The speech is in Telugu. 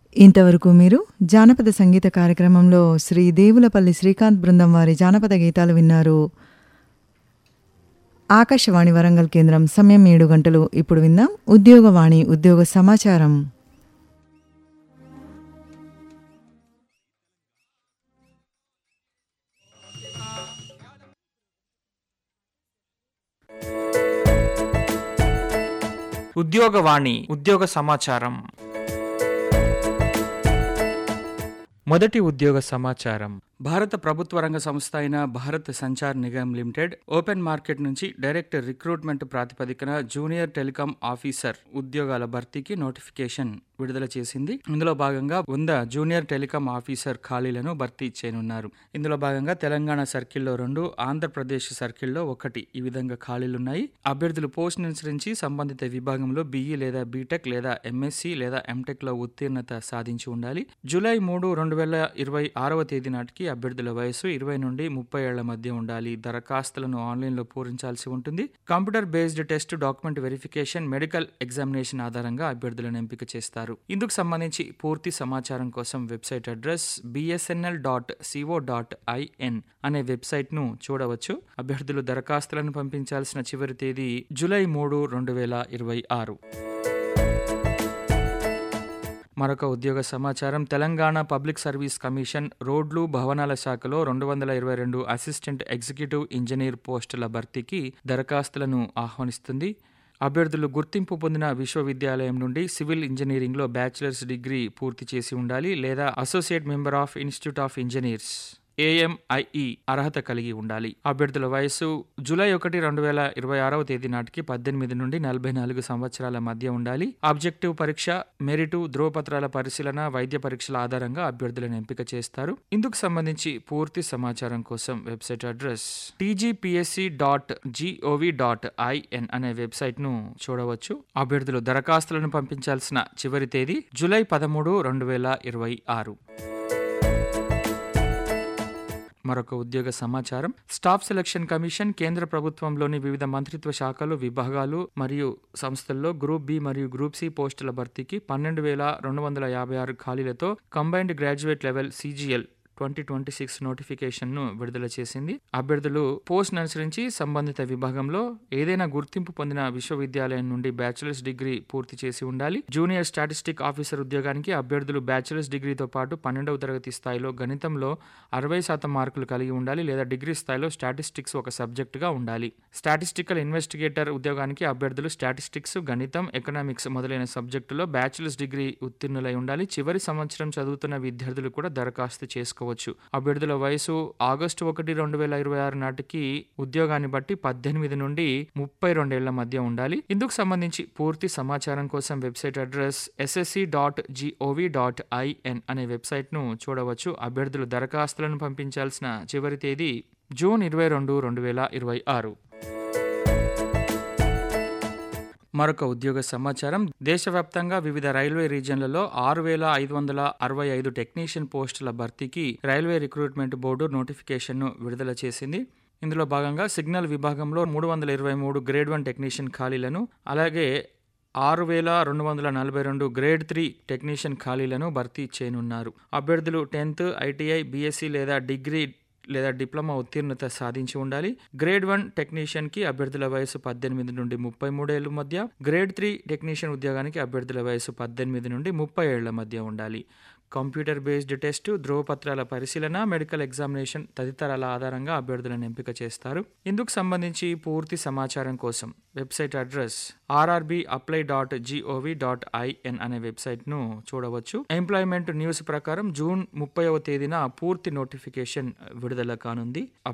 ఇంతవరకు మీరు జానపద సంగీత కార్యక్రమంలో శ్రీ దేవులపల్లి శ్రీకాంత్ బృందం వారి జానపద గీతాలు విన్నారు ఆకాశవాణి వరంగల్ కేంద్రం సమయం ఏడు గంటలు ఇప్పుడు విందాం ఉద్యోగవాణి ఉద్యోగ సమాచారం ఉద్యోగవాణి ఉద్యోగ సమాచారం మొదటి ఉద్యోగ సమాచారం భారత ప్రభుత్వ రంగ సంస్థ అయిన Bharat Sanchar Nigam limited open market నుంచి డైరెక్ట్ రిక్రూట్మెంట్ ప్రాతిపదికన జూనియర్ టెలికాం ఆఫీసర్ ఉద్యోగాల భర్తీకి నోటిఫికేషన్ విడుదల చేసింది ఇందులో భాగంగా వంద జూనియర్ టెలికాం ఆఫీసర్ ఖాళీలను భర్తీ చేయనున్నారు ఇందులో భాగంగా తెలంగాణ సర్కిల్లో రెండు ఆంధ్రప్రదేశ్ సర్కిల్లో ఒకటి ఈ విధంగా ఖాళీలున్నాయి అభ్యర్థులు పోస్ట్ అనుసరించి సంబంధిత విభాగంలో బీఈ లేదా బీటెక్ లేదా ఎంఎస్సి లేదా ఎంటెక్ లో ఉత్తీర్ణత సాధించి ఉండాలి జూలై మూడు రెండు వేల ఇరవై ఆరవ తేదీ నాటికి అభ్యర్థుల వయసు ఇరవై నుండి ముప్పై ఏళ్ల మధ్య ఉండాలి దరఖాస్తులను ఆన్లైన్లో పూరించాల్సి ఉంటుంది computer based test document verification medical examination ఆధారంగా అభ్యర్థులను ఎంపిక చేస్తారు ఇందుకు సంబంధించి పూర్తి సమాచారం కోసం website address BSNL dot CO dot IN అనే వెబ్సైట్ ను చూడవచ్చు అభ్యర్థులు దరఖాస్తులను పంపించాల్సిన చివరి తేదీ జూలై మూడు రెండు వేల ఇరవై ఆరు మరొక ఉద్యోగ సమాచారం తెలంగాణ పబ్లిక్ సర్వీస్ కమిషన్ రోడ్లు భవనాల శాఖలో రెండు వందల ఇరవై రెండు అసిస్టెంట్ ఎగ్జిక్యూటివ్ ఇంజనీర్ పోస్టుల భర్తీకి దరఖాస్తులను ఆహ్వానిస్తుంది అభ్యర్థులు గుర్తింపు పొందిన విశ్వవిద్యాలయం నుండి సివిల్ ఇంజనీరింగ్లో బ్యాచిలర్స్ డిగ్రీ పూర్తి చేసి ఉండాలి లేదా associate member of institute of engineers AMIE అర్హత కలిగి ఉండాలి అభ్యర్థుల వయసు జూలై ఒకటి రెండు వేల ఇరవై ఆరవ తేదీ నాటికి పద్దెనిమిది నుండి నలభై నాలుగు సంవత్సరాల మధ్య ఉండాలి ఆబ్జెక్టివ్ పరీక్ష మెరిటు ధ్రువపత్రాల పరిశీలన వైద్య పరీక్షల ఆధారంగా అభ్యర్థులను ఎంపిక చేస్తారు ఇందుకు సంబంధించి పూర్తి సమాచారం కోసం website address TGPSC dot GOV dot IN అనే వెబ్సైట్ ను చూడవచ్చు అభ్యర్థులు దరఖాస్తులను పంపించాల్సిన చివరి తేదీ జూలై పదమూడు రెండు వేల ఇరవై ఆరు మరొక ఉద్యోగ సమాచారం స్టాఫ్ సెలక్షన్ కమిషన్ కేంద్ర ప్రభుత్వంలోని వివిధ మంత్రిత్వ శాఖలు విభాగాలు మరియు సంస్థల్లో గ్రూప్ బి మరియు గ్రూప్ సి పోస్టుల భర్తీకి పన్నెండు వేల రెండు వందల యాభై ఆరు ఖాళీలతో combined graduate level CGL twenty twenty six నోటిఫికేషన్ను విడుదల చేసింది అభ్యర్థులు పోస్ట్ అనుసరించి సంబంధిత విభాగంలో ఏదైనా గుర్తింపు పొందిన విశ్వవిద్యాలయం నుండి బ్యాచిలర్స్ డిగ్రీ పూర్తి చేసి ఉండాలి జూనియర్ స్టాటిస్టిక్ ఆఫీసర్ ఉద్యోగానికి అభ్యర్థులు బ్యాచిలర్స్ డిగ్రీతో పాటు పన్నెండవ తరగతి స్థాయిలో గణితంలో అరవై శాతం మార్కులు కలిగి ఉండాలి లేదా డిగ్రీ స్థాయిలో స్టాటిస్టిక్స్ ఒక సబ్జెక్టుగా ఉండాలి స్టాటిస్టికల్ ఇన్వెస్టిగేటర్ ఉద్యోగానికి అభ్యర్థులు స్టాటిస్టిక్స్ గణితం ఎకనామిక్స్ మొదలైన సబ్జెక్టులో బ్యాచిలర్స్ డిగ్రీ ఉత్తీర్ణులై ఉండాలి చివరి సంవత్సరం చదువుతున్న విద్యార్థులు కూడా దరఖాస్తు చేసుకోవచ్చు అభ్యర్థుల వయసు ఆగస్టు ఒకటి రెండు వేల ఇరవై ఆరు నాటికి ఉద్యోగాన్ని బట్టి పద్దెనిమిది నుండి ముప్పై రెండేళ్ల మధ్య ఉండాలి ఇందుకు సంబంధించి పూర్తి సమాచారం కోసం website address SSC dot GOV dot IN అనే వెబ్సైట్ ను చూడవచ్చు అభ్యర్థులు దరఖాస్తులను పంపించాల్సిన చివరి తేదీ జూన్ ఇరవై రెండు రెండు వేల ఇరవై ఆరు మరొక ఉద్యోగ సమాచారం దేశవ్యాప్తంగా వివిధ రైల్వే రీజియన్లలో ఆరు వేల ఐదు వందల అరవై ఐదు టెక్నీషియన్ పోస్టుల భర్తీకి రైల్వే రిక్రూట్మెంట్ బోర్డు నోటిఫికేషన్ను విడుదల చేసింది ఇందులో భాగంగా సిగ్నల్ విభాగంలో మూడు వందల ఇరవై మూడు గ్రేడ్ వన్ టెక్నీషియన్ ఖాళీలను అలాగే ఆరు వేల రెండు వందల నలభై రెండు గ్రేడ్ త్రీ టెక్నీషియన్ ఖాళీలను భర్తీ చేయనున్నారు అభ్యర్థులు టెన్త్ ఐటీఐ బీఎస్సీ లేదా డిగ్రీ లేదా డిప్లొమా ఉత్తీర్ణత సాధించి ఉండాలి గ్రేడ్ వన్ టెక్నీషియన్ కి అభ్యర్థుల వయసు పద్దెనిమిది నుండి ముప్పై మూడేళ్ల మధ్య గ్రేడ్ త్రీ టెక్నీషియన్ ఉద్యోగానికి అభ్యర్థుల వయసు పద్దెనిమిది నుండి ముప్పై ఏళ్ల మధ్య ఉండాలి కంప్యూటర్ బేస్డ్ టెస్ట్ ధ్రువపత్రాల పరిశీలన మెడికల్ ఎగ్జామినేషన్ తదితరాల ఆధారంగా అభ్యర్థులను ఎంపిక చేస్తారు ఇందుకు సంబంధించి పూర్తి సమాచారం కోసం website address RRB apply dot GOV dot IN అనే వెబ్సైట్ను చూడవచ్చు ఎంప్లాయ్మెంట్ న్యూస్ ప్రకారం జూన్ ముప్పైవ తేదీన పూర్తి నోటిఫికేషన్ విడుదల కానుంది